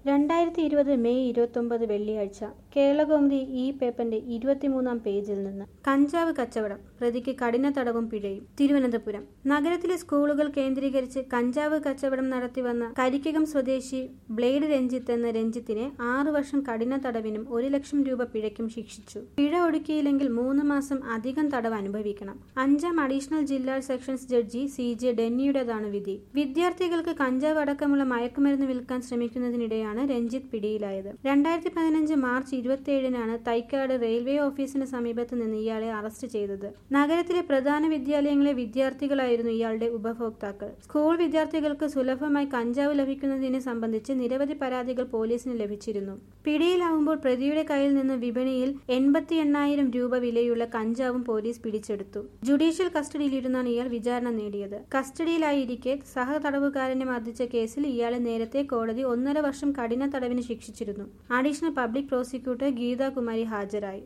രണ്ടായിരത്തി ഇരുപത് മെയ് ഇരുപത്തൊമ്പത് വെള്ളിയാഴ്ച കേരളകൗമുദി ഈ പേപ്പറിന്റെ ഇരുപത്തിമൂന്നാം പേജിൽ നിന്ന് കഞ്ചാവ് കച്ചവടം പ്രതിക്ക് കഠിന തടവും പിഴയും തിരുവനന്തപുരം നഗരത്തിലെ സ്കൂളുകൾ കേന്ദ്രീകരിച്ച് കഞ്ചാവ് കച്ചവടം നടത്തിവന്ന കരിക്കകം സ്വദേശി ബ്ലേഡ് രഞ്ജിത്ത് എന്ന രഞ്ജിത്തിനെ ആറു വർഷം കഠിന തടവിനും ഒരു ലക്ഷം രൂപ പിഴയ്ക്കും ശിക്ഷിച്ചു പിഴ ഒടുക്കിയില്ലെങ്കിൽ മൂന്ന് മാസം അധികം തടവ് അനുഭവിക്കണം അഞ്ചാം അഡീഷണൽ ജില്ലാ സെഷൻസ് ജഡ്ജി സി ജെ ഡെന്നിയുടേതാണ് വിധി വിദ്യാർത്ഥികൾക്ക് കഞ്ചാവ് അടക്കമുള്ള മയക്കുമരുന്ന് വിൽക്കാൻ ശ്രമിക്കുന്നതിനിടെയാണ് രഞ്ജിത്ത് പിടിയിലായത് രണ്ടായിരത്തി പതിനഞ്ച് മാർച്ച് ഇരുപത്തിയേഴിനാണ് തൈക്കാട് റെയിൽവേ ഓഫീസിന് സമീപത്ത് നിന്ന് ഇയാളെ അറസ്റ്റ് ചെയ്തത് നഗരത്തിലെ പ്രധാന വിദ്യാലയങ്ങളിലെ വിദ്യാർത്ഥികളായിരുന്നു ഇയാളുടെ ഉപഭോക്താക്കൾ സ്കൂൾ വിദ്യാർത്ഥികൾക്ക് സുലഭമായി കഞ്ചാവ് ലഭിക്കുന്നതിനെ സംബന്ധിച്ച് നിരവധി പരാതികൾ പോലീസിന് ലഭിച്ചിരുന്നു പിടിയിലാവുമ്പോൾ പ്രതിയുടെ കയ്യിൽ നിന്ന് വിപണിയിൽ എൺപത്തി എണ്ണായിരം രൂപ വിലയുള്ള കഞ്ചാവും പോലീസ് പിടിച്ചെടുത്തു ജുഡീഷ്യൽ കസ്റ്റഡിയിലിരുന്നാണ് ഇയാൾ വിചാരണ നേടിയത് കസ്റ്റഡിയിലായിരിക്കെ സഹതടവുകാരനെ മർദ്ദിച്ച കേസിൽ ഇയാളെ നേരത്തെ കോടതി ഒന്നര വർഷം കഠിന തടവിന് ശിക്ഷിച്ചിരുന്നു അഡീഷണൽ പബ്ലിക് പ്രോസിക്യൂട്ടർ ഗീതാകുമാരി ഹാജരായി